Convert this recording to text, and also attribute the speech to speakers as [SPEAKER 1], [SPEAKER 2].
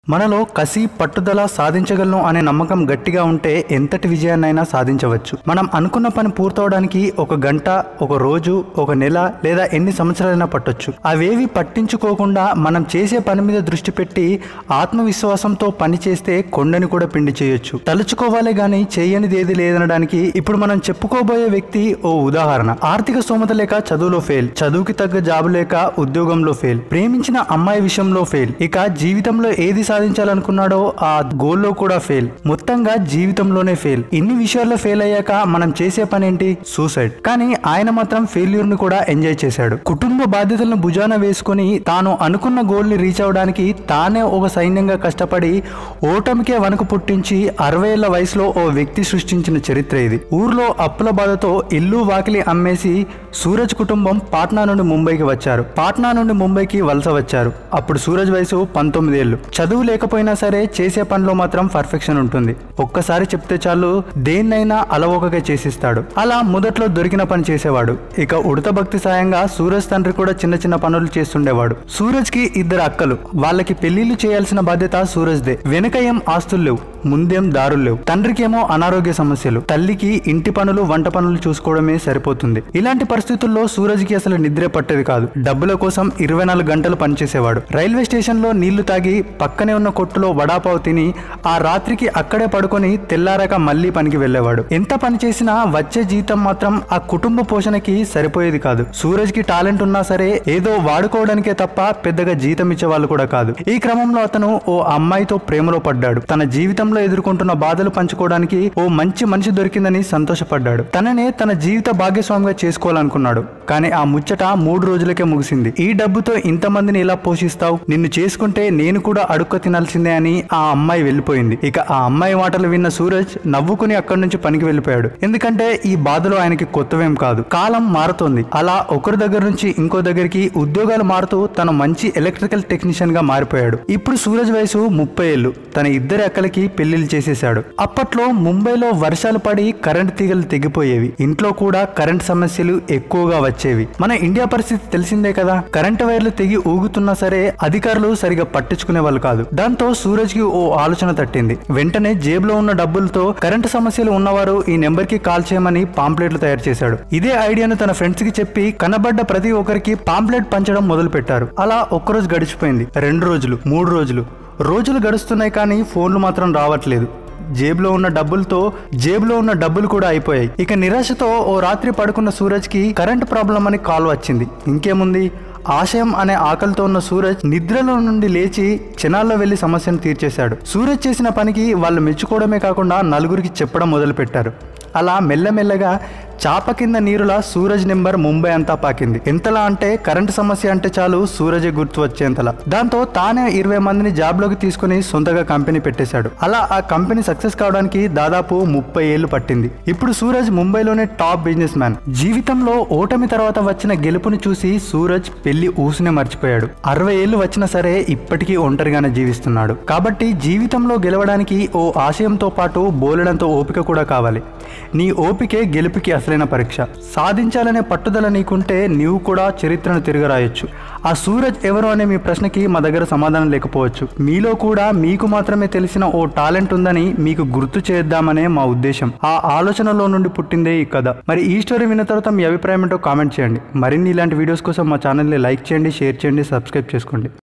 [SPEAKER 1] మనలో కసి పట్టుదల సాధించగలను అనే నమ్మకం గట్టిగా ఉంటే ఎంతటి విజయాన్నైనా సాధించవచ్చు మనం అనుకున్న పని పూర్తవడానికి ఒక గంట ఒక రోజు ఒక నెల లేదా ఎన్ని సంవత్సరాలైనా పట్టొచ్చు అవేవి పట్టించుకోకుండా మనం చేసే పని మీద దృష్టి పెట్టి ఆత్మవిశ్వాసంతో పని చేస్తే కొండని కూడా పిండి చేయొచ్చు తలుచుకోవాలే గాని చేయనిది ఏది లేదనడానికి ఇప్పుడు మనం చెప్పుకోబోయే వ్యక్తి ఓ ఉదాహరణ ఆర్థిక స్తోమత లేక చదువులో ఫెయిల్ చదువుకి తగ్గ జాబు లేక ఉద్యోగంలో ఫెయిల్ ప్రేమించిన అమ్మాయి విషయంలో ఫెయిల్ ఇక జీవితంలో ఏది సాధించాలనుకున్నాడో ఆ గోల్లో కూడా ఫెయిల్ మొత్తంగా జీవితంలోనే ఫెయిల్ ఇన్ని విషయాల్లో ఫెయిల్ అయ్యాక మనం చేసే పని ఏంటి సూసైడ్ కానీ ఆయన మాత్రం ఫెయిల్యూర్ ని కూడా ఎంజాయ్ చేశాడు కుటుంబ బాధ్యతలను భుజాన వేసుకొని తాను అనుకున్న గోల్ ని రీచ్ అవడానికి తానే ఒక సైన్యంగా కష్టపడి ఓటమికే వణుకు పుట్టించి అరవై ఏళ్ల వయసులో ఓ వ్యక్తి సృష్టించిన చరిత్ర ఇది ఊర్లో అప్పుల బాధతో ఇల్లు వాకిలి అమ్మేసి సూరజ్ కుటుంబం పాట్నా నుండి ముంబైకి వచ్చారు పాట్నా నుండి ముంబైకి వలస వచ్చారు అప్పుడు సూరజ్ వయసు పంతొమ్మిది ఏళ్ళు చదువు లేకపోయినా సరే చేసే పనిలో మాత్రం పర్ఫెక్షన్ ఉంటుంది ఒక్కసారి చెప్తే చాలు దేన్నైనా అలవోకగా చేసిస్తాడు అలా మొదట్లో దొరికిన పని చేసేవాడు ఇక ఉడత భక్తి సాయంగా సూరజ్ తండ్రి కూడా చిన్న చిన్న పనులు చేస్తుండేవాడు సూరజ్ కి ఇద్దరు అక్కలు వాళ్ళకి పెళ్లిళ్లు చేయాల్సిన బాధ్యత సూరజ్దే వెనక ఏం ఆస్తులు లేవు ముందేం దారులు లేవు తండ్రికేమో అనారోగ్య సమస్యలు తల్లికి ఇంటి పనులు వంట పనులు చూసుకోవడమే సరిపోతుంది ఇలాంటి పరిస్థితుల్లో సూరజ్కి అసలు నిద్రే పట్టేది కాదు డబ్బుల కోసం ఇరవై నాలుగు గంటలు పనిచేసేవాడు రైల్వే స్టేషన్ లో నీళ్లు తాగి పక్కనే ఉన్న కొట్టులో వడాపావు తిని ఆ రాత్రికి అక్కడే పడుకొని తెల్లారాక మళ్ళీ పనికి వెళ్ళేవాడు ఎంత పని చేసినా వచ్చే జీతం మాత్రం ఆ కుటుంబ పోషణకి సరిపోయేది కాదు సూరజ్ కి టాలెంట్ ఉన్నా సరే ఏదో వాడుకోవడానికే తప్ప పెద్దగా జీతం ఇచ్చే వాళ్ళు కూడా కాదు ఈ క్రమంలో అతను ఓ అమ్మాయితో ప్రేమలో పడ్డాడు తన జీవితంలో ఎదుర్కొంటున్న బాధలు పంచుకోవడానికి ఓ మంచి మనిషి దొరికిందని సంతోషపడ్డాడు తననే తన జీవిత భాగ్యస్వామిగా చేసుకోవాలనుకున్నాడు కానీ ఆ ముచ్చట మూడు రోజులకే ముగిసింది ఈ డబ్బుతో ఇంతమందిని ఇలా పోషిస్తావు నిన్ను చేసుకుంటే నేను కూడా అడుక్క తినాల్సిందే అని ఆ అమ్మాయి వెళ్ళిపోయింది ఇక ఆ అమ్మాయి మాటలు విన్న సూరజ్ నవ్వుకుని అక్కడి నుంచి పనికి వెళ్ళిపోయాడు ఎందుకంటే ఈ బాధలు ఆయనకి కొత్తవేం కాదు కాలం మారుతోంది అలా ఒకరి దగ్గర నుంచి ఇంకో దగ్గరికి ఉద్యోగాలు మారుతూ తను మంచి ఎలక్ట్రికల్ టెక్నీషియన్ గా మారిపోయాడు ఇప్పుడు సూరజ్ వయసు ముప్పై ఏళ్ళు తన ఇద్దరి అక్కలకి పెళ్లిళ్ళు చేసేశాడు అప్పట్లో ముంబైలో వర్షాలు పడి కరెంట్ తీగలు తెగిపోయేవి ఇంట్లో కూడా కరెంట్ సమస్యలు ఎక్కువగా వచ్చేవి మన ఇండియా పరిస్థితి తెలిసిందే కదా కరెంట్ వైర్లు తెగి ఊగుతున్నా సరే అధికారులు సరిగా పట్టించుకునే వాళ్ళు కాదు దాంతో సూరజ్ కి ఓ ఆలోచన తట్టింది వెంటనే జేబులో ఉన్న డబ్బులతో కరెంటు సమస్యలు ఉన్నవారు ఈ నెంబర్ కి కాల్ చేయమని పాంప్లెట్లు తయారు చేశాడు ఇదే ఐడియాను తన ఫ్రెండ్స్ కి చెప్పి కనబడ్డ ప్రతి ఒక్కరికి పాంప్లెట్ పంచడం మొదలు పెట్టారు అలా ఒక్కరోజు గడిచిపోయింది రెండు రోజులు మూడు రోజులు రోజులు గడుస్తున్నాయి కానీ ఫోన్లు మాత్రం రావట్లేదు జేబులో ఉన్న డబ్బులతో జేబులో ఉన్న డబ్బులు కూడా అయిపోయాయి ఇక నిరాశతో ఓ రాత్రి పడుకున్న సూరజ్ కి కరెంట్ ప్రాబ్లం అని కాల్ వచ్చింది ఇంకేముంది ఆశయం అనే ఆకలితో ఉన్న సూరజ్ నిద్రలో నుండి లేచి క్షణాల్లో వెళ్లి సమస్యను తీర్చేశాడు సూరజ్ చేసిన పనికి వాళ్ళు మెచ్చుకోవడమే కాకుండా నలుగురికి చెప్పడం మొదలుపెట్టారు అలా మెల్లమెల్లగా చాప కింద నీరులా సూరజ్ నెంబర్ ముంబై అంతా పాకింది ఎంతలా అంటే కరెంటు సమస్య అంటే చాలు సూరజే గుర్తు వచ్చేంతలా దాంతో తానే ఇరవై మందిని జాబ్లోకి తీసుకుని సొంతగా కంపెనీ పెట్టేశాడు అలా ఆ కంపెనీ సక్సెస్ కావడానికి దాదాపు ముప్పై ఏళ్లు పట్టింది ఇప్పుడు సూరజ్ ముంబైలోనే టాప్ బిజినెస్ మ్యాన్ జీవితంలో ఓటమి తర్వాత వచ్చిన గెలుపుని చూసి సూరజ్ పెళ్లి ఊసునే మర్చిపోయాడు అరవై ఏళ్లు వచ్చినా సరే ఇప్పటికీ ఒంటరిగానే జీవిస్తున్నాడు కాబట్టి జీవితంలో గెలవడానికి ఓ ఆశయంతో పాటు బోలెడంతో ఓపిక కూడా కావాలి నీ ఓపికే గెలుపుకి అసలైన పరీక్ష సాధించాలనే పట్టుదల నీకుంటే నీవు కూడా చరిత్రను తిరగరాయొచ్చు ఆ సూరజ్ ఎవరు అనే మీ ప్రశ్నకి మా దగ్గర సమాధానం లేకపోవచ్చు మీలో కూడా మీకు మాత్రమే తెలిసిన ఓ టాలెంట్ ఉందని మీకు గుర్తు చేద్దామనే మా ఉద్దేశం ఆ ఆలోచనలో నుండి పుట్టిందే ఈ కథ మరి ఈ స్టోరీ విన్న తర్వాత మీ అభిప్రాయం ఏంటో కామెంట్ చేయండి మరిన్ని ఇలాంటి వీడియోస్ కోసం మా ఛానల్ని లైక్ చేయండి షేర్ చేయండి సబ్స్క్రైబ్ చేసుకోండి